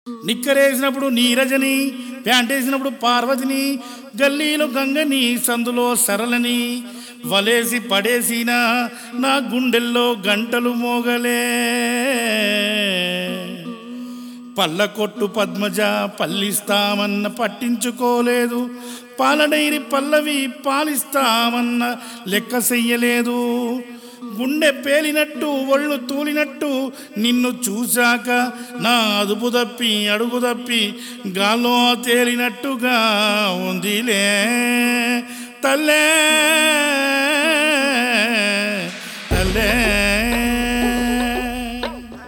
నిక్కరేసినప్పుడు నీరజని pant వేసినప్పుడు పార్వతిని గల్లీలో గంగని సందులో సరళని వలేసి పడేసిన నా గుండెల్లో గంటలు మోగలే పల్ల కొట్టు పద్మజ పల్లిస్తామన్న పట్టించుకోలేదు పాలడైరి పల్లవి పాలిస్తామన్న లెక్క చెయ్యలేదు గుండె పేలినట్టు ఒళ్ళు తూలినట్టు నిన్ను చూశాక నా అదుపు తప్పి అడుగు తప్పి గాల్లో తేలినట్టుగా ఉందిలే తల్లే తల్లే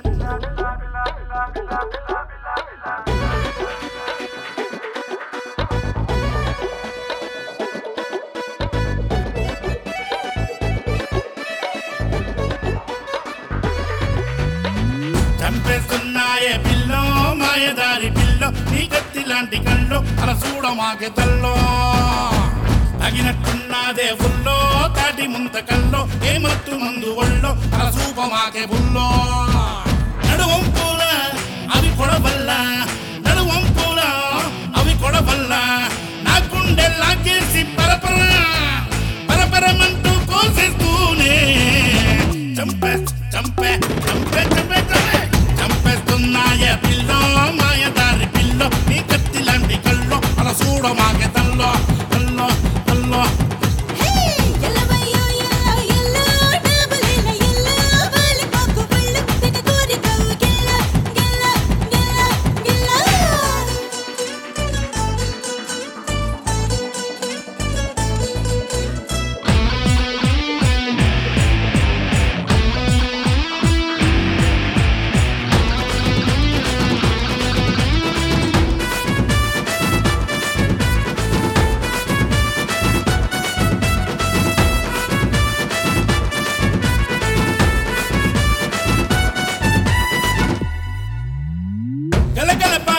చంపేస్తున్నాయే పిల్లో మాయదారి పిల్లో నీ కత్తి లాంటి కళ్ళు అలా చూడ మాకే తల్లో తగినట్టున్నదే ఫుల్లో తాటి ముంత కల్లో ఏ మత్తు మందు ఒళ్ళో అలా చూప మాకే బుల్లో నడువంపుల అవి కొడవల్ల నడువంపుల అవి కొడవల్ల నా గుండె లాగేసి పరపర పరపరమంటూ కోసేస్తూనే చంపే చంపే చంపే చంపే చంపే చంపేస్తున్నాయ పిల్లో మాయదారి పిల్లో నీ కత్తి లాంటి కల్లో అలా చూడ మాకే తల్లో తల్లో తల్లో హే ఎల్లవయ్యో ఎల్లో ఎల్లో డబులిన ఎల్లో వాలి పాకు పళ్ళు తిన కోరి కవ్వు గిల్ల గిల్ల గిల్ల గిల్ల గలగల